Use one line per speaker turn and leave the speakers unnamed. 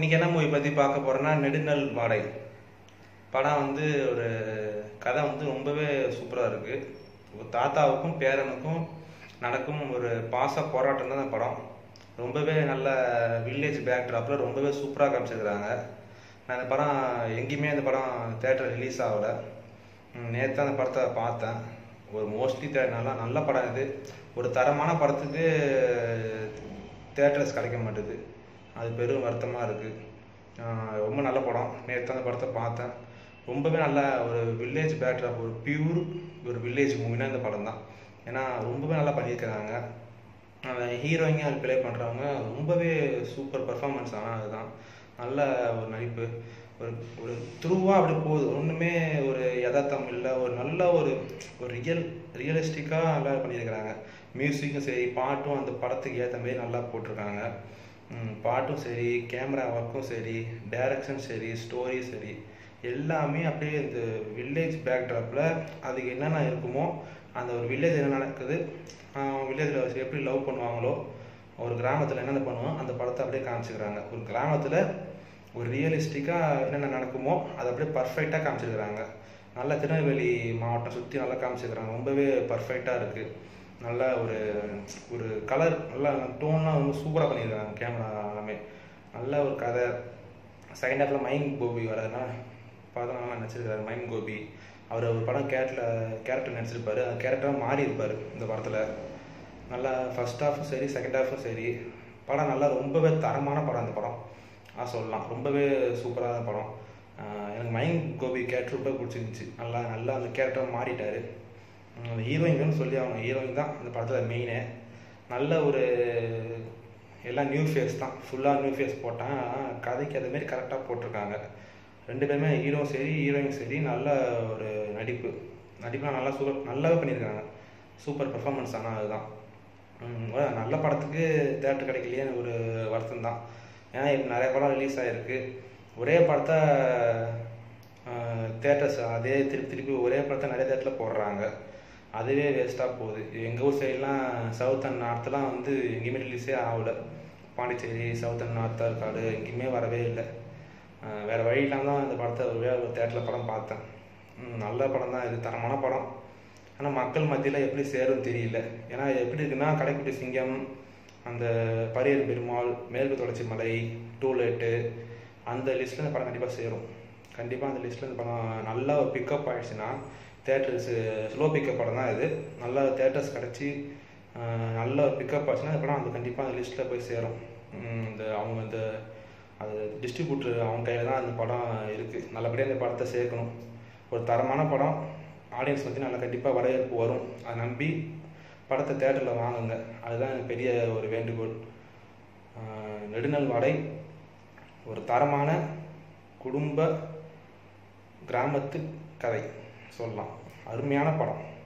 இன்னைக்கு என்ன மூவி பற்றி பார்க்க போறோம்னா நெடுநல் வாடை படம் வந்து ஒரு கதை வந்து ரொம்பவே சூப்பராக இருக்கு ஒரு தாத்தாவுக்கும் பேரனுக்கும் நடக்கும் ஒரு பாச போராட்டம் தான் இந்த படம் ரொம்பவே நல்ல வில்லேஜ் பேக்ட்ராப்பில் ரொம்பவே சூப்பராக காமிச்சிருக்கிறாங்க நான் இந்த படம் எங்கேயுமே இந்த படம் தேட்டர் ரிலீஸ் ஆகலை நேற்று அந்த படத்தை பார்த்தேன் ஒரு மோஸ்ட்லி தே நல்லா நல்ல படம் இது ஒரு தரமான படத்துக்கு தேட்டர்ஸ் கிடைக்க மாட்டுது அது பெரும் வருத்தமாக இருக்குது ரொம்ப நல்ல படம் நேற்று அந்த படத்தை பார்த்தேன் ரொம்பவே நல்ல ஒரு வில்லேஜ் பேக்ட்ராப் ஒரு பியூர் ஒரு வில்லேஜ் மூவினா இந்த படம் தான் ஏன்னா ரொம்பவே நல்லா பண்ணியிருக்கிறாங்க ஹீரோயிங்க அது ப்ளே பண்ணுறவங்க ரொம்பவே சூப்பர் பர்ஃபார்மன்ஸ் ஆனால் அதுதான் நல்ல ஒரு நடிப்பு ஒரு ஒரு த்ரூவாக அப்படி போகுது ஒன்றுமே ஒரு யதார்த்தம் இல்லை ஒரு நல்ல ஒரு ஒரு ரியல் ரியலிஸ்டிக்காக நல்லா பண்ணியிருக்கிறாங்க மியூசிக்கும் சரி பாட்டும் அந்த படத்துக்கு ஏற்ற மாதிரி நல்லா போட்டிருக்காங்க ம், பாட்டும் சரி கேமரா ஒர்க்கும் சரி டைரக்ஷன் சரி ஸ்டோரி சரி எல்லாமே அப்படியே இந்த வில்லேஜ் பேக்ட்ராப்பில் அதுக்கு என்னென்ன இருக்குமோ அந்த ஒரு வில்லேஜ் என்ன நடக்குது வில்லேஜில் எப்படி லவ் பண்ணுவாங்களோ ஒரு கிராமத்தில் என்னென்ன பண்ணுவோம் அந்த படத்தை அப்படியே காமிச்சிக்கிறாங்க ஒரு கிராமத்தில் ஒரு ரியலிஸ்டிக்காக என்னென்ன நடக்குமோ அதை அப்படியே பர்ஃபெக்டாக காமிச்சிருக்கிறாங்க நல்லா திருநெல்வேலி மாவட்டம் சுற்றி நல்லா காமிச்சிருக்கிறாங்க ரொம்பவே பர்ஃபெக்டாக இருக்குது நல்ல ஒரு ஒரு கலர் நல்லா டோன்லாம் ரொம்ப சூப்பராக பண்ணியிருக்காங்க கேமரா எல்லாமே நல்ல ஒரு கதை செகண்ட் ஹாஃபில் மைம் கோபி வராதுன்னா பார்த்தா நல்லா நடிச்சிருக்காரு மைம் கோபி அவர் ஒரு படம் கேரக்டர் கேரக்டர் நடிச்சிருப்பாரு அந்த கேரக்டராக மாறி இருப்பார் இந்த படத்தில் நல்லா ஃபர்ஸ்ட் ஹாஃபும் சரி செகண்ட் ஹாஃபும் சரி படம் நல்லா ரொம்பவே தரமான படம் அந்த படம் ஆ சொல்லலாம் ரொம்பவே சூப்பரான படம் ஆஹ் எனக்கு மைம் கோபி கேரக்டர் ரொம்ப பிடிச்சிருந்துச்சு நல்லா நல்லா அந்த கேரக்டர் மாறிட்டாரு உம் அந்த ஹீரோயின்னு சொல்லி அவங்க ஹீரோயின் தான் அந்த படத்தில் மெயினே நல்ல ஒரு எல்லாம் நியூ ஃபேஸ் தான் ஃபுல்லாக நியூ ஃபேஸ் போட்டான் ஆனா கதைக்கு அது மாதிரி கரெக்டாக போட்டிருக்காங்க ரெண்டு பேருமே ஹீரோ சரி ஹீரோயின் சரி நல்ல ஒரு நடிப்பு நடிப்புலாம் நல்லா சூப்பர் நல்லாவே பண்ணியிருக்காங்க சூப்பர் பெர்ஃபார்மன்ஸ் ஆனால் அதுதான் உம் அதான் நல்ல படத்துக்கு தேட்டர் கிடைக்கலையே ஒரு வருத்தம் தான் ஏன்னா இப்போ நிறைய படம் ரிலீஸ் ஆகிருக்கு ஒரே படத்தை தேட்டர்ஸ் அதே திருப்பி திருப்பி ஒரே படத்தை நிறைய தேட்டரில் போடுறாங்க அதுவே வேஸ்ட்டாக போகுது எங்கள் ஊர் சைட்லாம் சவுத் அண்ட் நார்த்லாம் வந்து எங்கேயுமே ரிலீஸே ஆகல Pondicherry south and north Arcot எங்கேயுமே வரவே இல்லை அஹ் வேற வழி இல்லாம தான் இந்த படத்தை ஒரே ஒரு தேட்டரில் படம் பார்த்தேன் ம், நல்ல படம் தான் இது தரமான படம் ஆனால் மக்கள் மத்தியில் எப்படி சேரும் தெரியல ஏன்னா எப்படி இருக்குன்னா கடைக்குட்டி சிங்கம் அந்த பரியர் பெருமாள் மேற்கு தொடர்ச்சி மலை டூலேட்டு அந்த லிஸ்ட்டில் இந்த படம் கண்டிப்பாக சேரும் கண்டிப்பாக அந்த லிஸ்ட்டில் இந்த படம் நல்லா ஒரு பிக்கப் ஆயிடுச்சுன்னா தேட்டர்ஸ் ஸ்லோ பிக்கப் படம் தான் இது நல்ல தேட்டர்ஸ் கிடச்சி நல்ல ஒரு பிக்கப் ஆச்சுன்னா இந்த படம் அந்த கண்டிப்பாக அந்த லிஸ்ட்டில் போய் சேரும் உம் இந்த அவங்க இந்த அது டிஸ்ட்ரிபியூட்டர் அவங்க கையில் தான் அந்த படம் இருக்குது நல்லபடியாக இந்த படத்தை சேர்க்கணும் ஒரு தரமான படம் ஆடியன்ஸ் வந்து நல்லா கண்டிப்பாக வரவேற்பு வரும் அதை நம்பி படத்தை தேட்டரில் வாங்குங்க அதுதான் எனக்கு பெரிய ஒரு வேண்டுகோள் ஆஹ் நெடுநல் வாடை ஒரு தரமான குடும்ப கிராமத்து கதை சொல்லலாம் அருமையான படம்